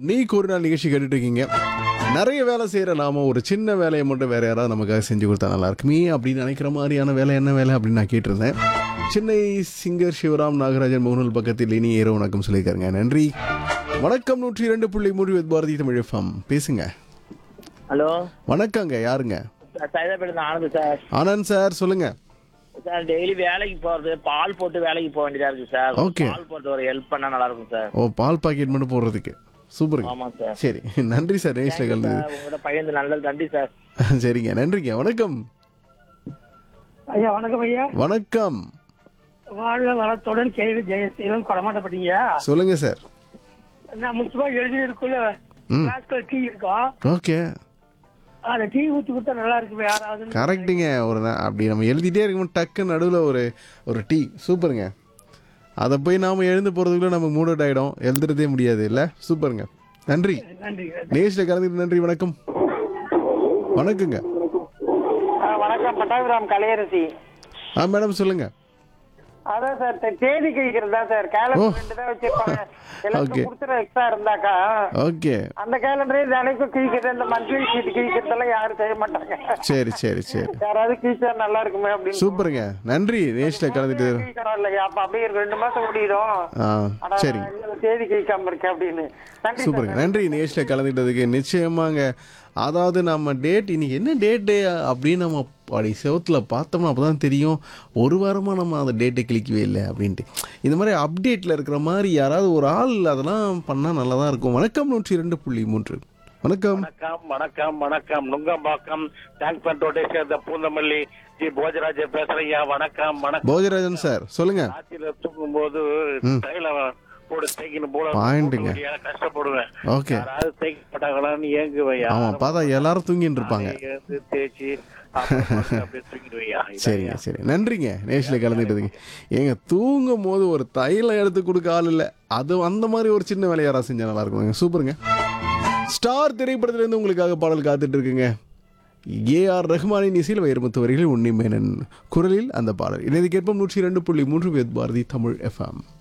நீக்கு ஒரு நாள் நிகழ்ச்சி கேட்டுட்டு இருக்கீங்க நிறைய வேலை செய்கிற நாம ஒரு சின்ன வேலையை மட்டும் வேற யாராவது நமக்காக செஞ்சு கொடுத்தா நல்லா இருக்குமே அப்படின்னு நினைக்கிற மாதிரியான வேலை என்ன வேலை அப்படின்னு நான் கேட்டிருந்தேன் சென்னை சிங்கர் சிவராம் நாகராஜன் முகநூல் பக்கத்தில் இனி ஏறோ வணக்கம் சொல்லியிருக்காருங்க நன்றி வணக்கம் நூற்றி இரண்டு புள்ளி மூன்று வித் பாரதி தமிழ் ஃபார்ம் பேசுங்க ஹலோ வணக்கங்க யாருங்க சைதாப்பேட்டை ஆனந்த் சார் ஆனந்த் சார் சொல்லுங்க சார் டெய்லி வேலைக்கு போறது பால் போட்டு வேலைக்கு போக வேண்டியதா இருக்கு சார் Okay. பால் போட்டு ஒரு ஹெல்ப் பண்ணா நல்லா இருக்கும் சார் ஓ பால் பாக்கெட் மட்டும் போடுறதுக்கு சூப்பருங்க ஆமா சார் சரி நன்றி சார் நேஷில் கலந்து சார், உங்களோட பையன் நல்லது நன்றி சார் சரிங்க நன்றிங்க வணக்கம் ஐயா வணக்கம் ஐயா வணக்கம் வாழ்க வளத்துடன் கேள்வி ஜெயசீலன் கொடமாட்டப்பட்டீங்க சொல்லுங்க சார் நான் முக்கியமா எழுதியிருக்குள்ள ம். கிளாஸ்ல டீ இருக்கும் ஓகே அந்த டீ ஊத்தி கொடுத்தா நல்லா இருக்குமே யாராவது கரெக்டுங்க ஒரு நா- அப்படி நம்ம எழுதிட்டே இருக்கும்போது டக்கு நடுவில் ஒரு ஒரு டீ சூப்பருங்க அதை போய் நாம் எழுந்து போகிறதுக்குள்ள நமக்கு மூட் அவுட் ஆகிடும் எழுதுறதே முடியாது இல்லை சூப்பருங்க நன்றி நன்றி நேஷில் கலந்துட்டு நன்றி வணக்கம் வணக்கங்க வணக்கம் பட்டாபிராம் கலையரசி ஆ மேடம் சொல்லுங்க அதான் சார் தே- தேதி கழிக்கிறது தான் சார் ஓ. கேலண்டர் ரெண்டு தான் வச்சிருப்பாங்க Okay. எல்லாத்துக்கும் கொடுத்துற எக்ஸ்ட்ரா இருந்தாக்கா ஓகே அந்த கேலண்டரே தினைக்கும் கிழிக்கிறது இந்த மந்த்லி ஷீட் கிழிக்கிறதெல்லாம் யாரும் செய்ய மாட்டாங்க சரி சரி சரி யாராவது கிழிச்சா நல்லா இருக்குமே அப்படின்னு சூப்பருங்க நன்றி நேஷில் கலந்துட்டு கிழிக்கிறோம் இல்லையா அப்ப அப்படியே ஒரு ரெண்டு மாசம் ஓடிடும் ஆ ஆனா சரிங்க இன்னும் தேதி கிழிக்காம இருக்கேன் அப்படின்னு நன்றி சார் சூப்பருங்க நன்றி நேஷில் கலந்துக்கிட்டதுக்கு நிச்சயமாங்க அதாவது நம்ம டேட் இன்னைக்கு என்ன டேட்டு அப்படின்னு நம்ம அப்படி செவத்தில் பார்த்தோம்னா அப்போ தான் தெரியும் ஒரு வாரமாக நம்ம அந்த டேட்டை கிளிக்கவே இல்லை அப்படின்ட்டு இந்த மாதிரி அப்டேட்டில் இருக்கிற மாதிரி யாராவது ஒரு ஆள் அதெல்லாம் பண்ணால் நல்லா தான் இருக்கும் வணக்கம் நூற்றி ரெண்டு புள்ளி மூன்று வணக்கம் வணக்கம் வணக்கம் வணக்கம் நுங்கம்பாக்கம் டேங்க் பண்ட் ரோட்டை சேர்ந்த பூந்தமல்லி ஜி போஜராஜ பேசுறீங்க வணக்கம் வணக்கம் போஜராஜன் சார் சொல்லுங்க ராத்திரில தூங்கும் போது ம். தைல போடு தேய்க்கணும் போல பாயிண்ட்டுங்க. போட்டு முடியாத கஷ்டப்படுவேன் ஓகே யாராவது தேய்க்க மாட்டாங்களான்னு ஏங்குவேன் ஆமாம் பார்த்தா எல்லாரும் தூங்கிட்டு இருப்பாங்க நானே எழுந்து தேய்ச்சி அப்புறம் அப்படியே தூங்கிடுவையா சரிங்க சரி நன்றிங்க நேஷில் கலந்துக்கிட்டதுங்க ஏங்க தூங்கும் போது ஒரு தைலம் எடுத்து கொடுக்க ஆள் இல்லை அது அந்த மாதிரி ஒரு சின்ன வேலை யாராவது செஞ்சால் நல்லா இருக்குங்க சூப்பருங்க ஸ்டார் திரைப்படத்திலேருந்து உங்களுக்காக பாடல் காத்துட்டு இருக்குங்க ஏஆர் ரஹ்மானின் இசையில் வைரமுத்து வரிகளில் உன்னி மேனன் குரலில் அந்த பாடல் இதை கேட்போம் நூற்றி இரண்டு புள்ளி மூன்று வேத் பாரதி தமிழ் எஃப்எம்